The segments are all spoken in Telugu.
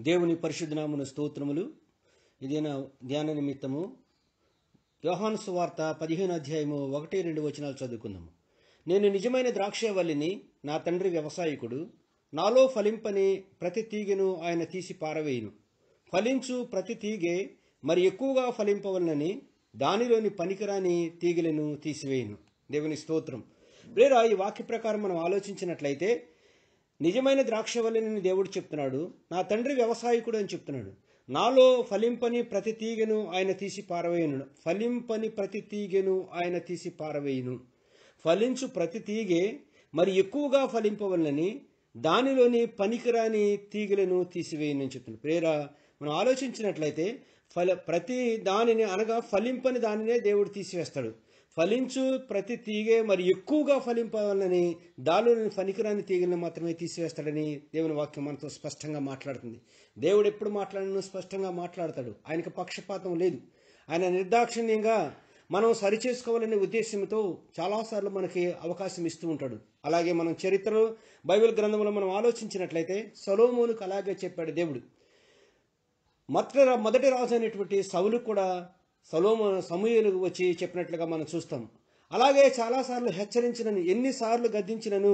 దేవుని పరిశుద్ధనామున స్తోత్రములు ఇదేనా ధ్యాన నిమిత్తము యోహాను సువార్త పదిహేను అధ్యాయము ఒకటి రెండు వచనాలు చదువుకుందాము నేను నిజమైన ద్రాక్షవల్లిని నా తండ్రి వ్యవసాయకుడు నాలో ఫలింపని ప్రతి తీగెను ఆయన తీసి పారవేయును ఫలించు ప్రతి తీగె మరి ఎక్కువగా ఫలింపవలనని దానిలోని పనికిరాని తీగలను తీసివేయును దేవుని స్తోత్రం ప్రేరా ఈ వాక్య ప్రకారం మనం ఆలోచించినట్లయితే నిజమైన ద్రాక్షవల్లిని దేవుడు చెప్తున్నాడు నా తండ్రి వ్యవసాయకుడు అని చెప్తున్నాడు నాలో ఫలింపని ప్రతి తీగెను ఆయన తీసి పారవేయును ఫలింపని ప్రతి తీగెను ఆయన తీసి పారవేయును ఫలించు ప్రతి తీగె మరి ఎక్కువగా ఫలింపవలనని దానిలోని పనికిరాని తీగలను తీసివేయను అని చెప్తున్నాడు ప్రేరా మనం ఆలోచించినట్లయితే ఫల ప్రతి దానిని అనగా ఫలింపని దానినే దేవుడు తీసివేస్తాడు ఫలించు ప్రతి తీగే మరి ఎక్కువగా ఫలింపాలని దానిలోని పనికిరాని తీగలను మాత్రమే తీసివేస్తాడని దేవుని వాక్యం మనతో స్పష్టంగా మాట్లాడుతుంది దేవుడు ఎప్పుడు మాట్లాడినా స్పష్టంగా మాట్లాడతాడు ఆయనకు పక్షపాతం లేదు ఆయన నిర్దాక్షిణ్యంగా మనం సరిచేసుకోవాలనే ఉద్దేశంతో చాలాసార్లు మనకి అవకాశం ఇస్తూ ఉంటాడు అలాగే మనం చరిత్రలో బైబిల్ గ్రంథంలో మనం ఆలోచించినట్లయితే సొలోమోనుకు అలాగే చెప్పాడు దేవుడు మొదటి మొదటి రాజు అయినటువంటి సవులు కూడా సలోమ సమూహలు వచ్చి చెప్పినట్లుగా మనం చూస్తాం అలాగే చాలాసార్లు హెచ్చరించినను ఎన్నిసార్లు గద్దించినను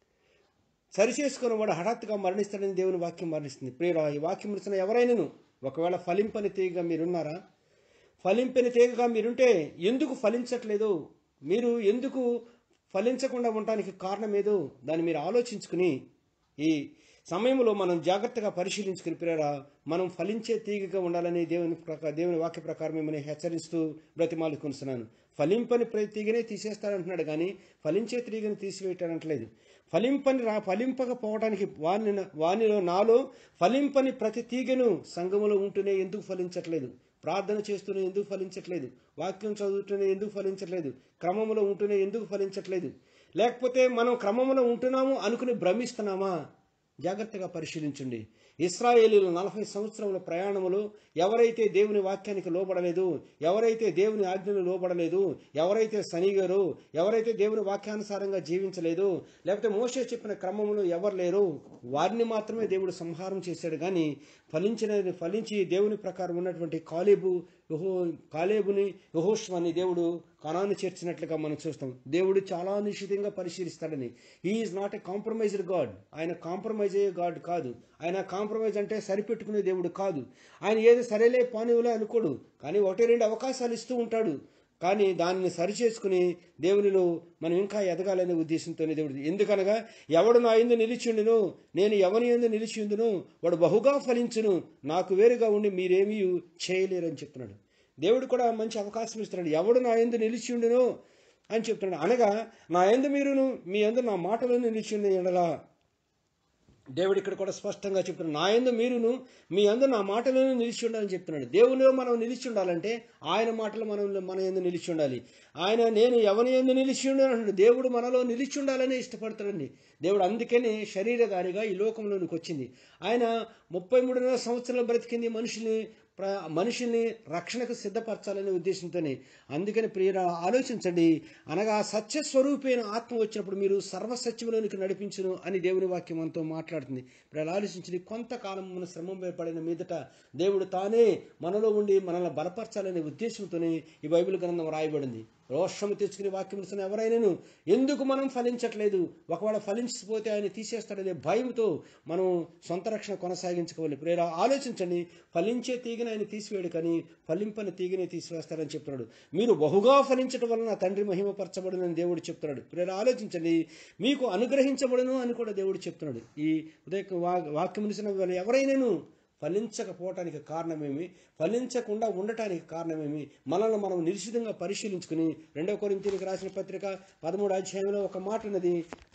సరిచేసుకుని వాడు హఠాత్తుగా మరణిస్తాడని దేవుని వాక్యం మరణిస్తుంది ప్రియుల ఈ వాక్యం ఇచ్చిన ఎవరైనాను ఒకవేళ ఫలింపని తీగగా మీరున్నారా ఫలింపని తీగగా మీరుంటే ఎందుకు ఫలించట్లేదు మీరు ఎందుకు ఫలించకుండా ఉండటానికి కారణం ఏదో దాన్ని మీరు ఆలోచించుకుని ఈ సమయంలో మనం జాగ్రత్తగా పరిశీలించుకుని ప్రేరా మనం ఫలించే తీగగా ఉండాలని దేవుని ప్రకా దేవుని వాక్య ప్రకారం మిమ్మల్ని హెచ్చరిస్తూ బ్రతిమాలుకొనిస్తున్నాను ఫలింపని ప్రతి తీగనే తీసేస్తాడంటున్నాడు కానీ ఫలించే తీగని తీసివేయటానట్లేదు ఫలింపని రా ఫలింపకపోవడానికి వాని వానిలో నాలో ఫలింపని ప్రతి తీగను సంఘములో ఉంటూనే ఎందుకు ఫలించట్లేదు ప్రార్థన చేస్తూనే ఎందుకు ఫలించట్లేదు వాక్యం చదువుతూనే ఎందుకు ఫలించట్లేదు క్రమంలో ఉంటూనే ఎందుకు ఫలించట్లేదు లేకపోతే మనం క్రమంలో ఉంటున్నాము అనుకుని భ్రమిస్తున్నామా జాగ్రత్తగా పరిశీలించండి ఇస్రాయేలీలు నలభై సంవత్సరముల ప్రయాణములు ఎవరైతే దేవుని వాక్యానికి లోబడలేదు ఎవరైతే దేవుని ఆజ్ఞలు లోబడలేదు ఎవరైతే సనిగారు ఎవరైతే దేవుని వాక్యానుసారంగా జీవించలేదు లేకపోతే మోసే చెప్పిన క్రమంలో ఎవరు లేరు వారిని మాత్రమే దేవుడు సంహారం చేశాడు కానీ ఫలించిన ఫలించి దేవుని ప్రకారం ఉన్నటువంటి కాలేబు యహో కాలేబుని యహోష్వాని దేవుడు కణాన్ని చేర్చినట్లుగా మనం చూస్తాం దేవుడు చాలా నిశ్చితంగా పరిశీలిస్తాడని is not a compromised God ఆయన కాంప్రమైజ్ అయ్యే గాడ్ కాదు ఆయన కాంప్రమైజ్ అంటే సరిపెట్టుకునే దేవుడు కాదు ఆయన ఏది సరేలే పానీవులే అనుకోడు కానీ ఒకటి రెండు అవకాశాలు ఇస్తూ ఉంటాడు కానీ దానిని సరిచేసుకుని దేవునిలో మనం ఇంకా ఎదగాలనే ఉద్దేశంతోనే దేవుడు ఎందుకనగా ఎవడు నా ఎందు నిలిచిండును నేను ఎవని ఎందు నిలిచి ఉందును వాడు బహుగా ఫలించును నాకు వేరుగా ఉండి మీరేమీ చేయలేరని చెప్తున్నాడు దేవుడు కూడా మంచి అవకాశం ఇస్తున్నాడు ఎవడు నా ఎందు నిలిచి ఉండును అని చెప్తున్నాడు అనగా నా ఎందు మీరును మీ ఎందు నా మాటలను నిలిచి ఉండి ఎడలా దేవుడు ఇక్కడ కూడా స్పష్టంగా చెప్తున్నాడు నా ఎందు మీరును మీ అందు నా మాటలను నిలిచి ఉండాలని చెప్తున్నాడు దేవునిలో మనం నిలిచి ఉండాలంటే ఆయన మాటలు మనం మన ఎందు నిలిచి ఉండాలి ఆయన నేను ఎవరి ఎందు నిలిచి ఉండాలంటే దేవుడు మనలో నిలిచి ఉండాలని ఇష్టపడతాడండి దేవుడు అందుకని శరీరధారిగా ఈ లోకంలోనికి వచ్చింది ఆయన ముప్పై మూడున్నర సంవత్సరాలు బ్రతికింది మనుషుల్ని ప్ర మనిషిని రక్షణకు సిద్ధపరచాలనే ఉద్దేశంతోనే అందుకని ప్రియుల ఆలోచించండి అనగా సత్యస్వరూపైన ఆత్మ వచ్చినప్పుడు మీరు సర్వసత్యములోనికి నడిపించును అని దేవుని వాక్యం మనతో మాట్లాడుతుంది ఇప్పుడు ఆలోచించండి కొంతకాలం మన శ్రమం పడిన మీదట దేవుడు తానే మనలో ఉండి మనల్ని బలపరచాలనే ఉద్దేశంతోనే ఈ బైబిల్ గ్రంథం రాయబడింది రోషము తెచ్చుకునే వాక్యం ఇస్తున్న ఎవరైనాను ఎందుకు మనం ఫలించట్లేదు ఒకవేళ ఫలించకపోతే ఆయన తీసేస్తాడనే భయంతో మనం సొంత రక్షణ కొనసాగించుకోవాలి ప్రేర ఆలోచించండి ఫలించే తీగని ఆయన తీసివేయడు కానీ ఫలింపని తీగని తీసివేస్తారని చెప్తున్నాడు మీరు బహుగా ఫలించడం వలన తండ్రి మహిమపరచబడునని దేవుడు చెప్తున్నాడు ప్రేర ఆలోచించండి మీకు అనుగ్రహించబడును అని కూడా దేవుడు చెప్తున్నాడు ఈ ఉదయ వాక్యం ఇచ్చిన ఎవరైనాను ఫలించకపోవటానికి కారణమేమి ఫలించకుండా ఉండటానికి కారణమేమి మనల్ని మనం నిశ్చితంగా పరిశీలించుకుని రెండవ కొరింతీనికి రాసిన పత్రిక పదమూడు అధ్యాయంలో ఒక మాట ఉన్నది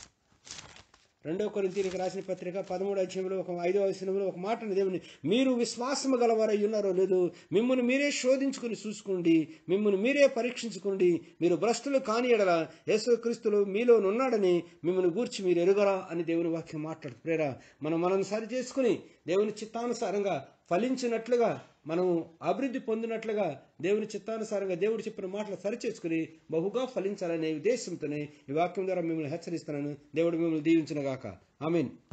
రెండవ కొరింతీనికి రాసిన పత్రిక పదమూడు అధ్యాయంలో ఒక ఐదవ వచనంలో ఒక మాట ఉన్నది దేవుని మీరు విశ్వాసము గలవారై ఉన్నారో లేదు మిమ్మల్ని మీరే శోధించుకుని చూసుకోండి మిమ్మల్ని మీరే పరీక్షించుకోండి మీరు భ్రష్టులు కాని ఎడల యేసుక్రీస్తులు మీలో ఉన్నాడని మిమ్మల్ని గూర్చి మీరు ఎరుగరా అని దేవుని వాక్యం మాట్లాడు ప్రేరా మనం మనం సరి చేసుకుని దేవుని చిత్తానుసారంగా ఫలించినట్లుగా మనం అభివృద్ధి పొందినట్లుగా దేవుని చిత్తానుసారంగా దేవుడు చెప్పిన మాటలు సరిచేసుకుని బహుగా ఫలించాలనే ఉద్దేశంతోనే ఈ వాక్యం ద్వారా మిమ్మల్ని హెచ్చరిస్తున్నాను దేవుడు మిమ్మల్ని దీవించినగాక ఐ మీన్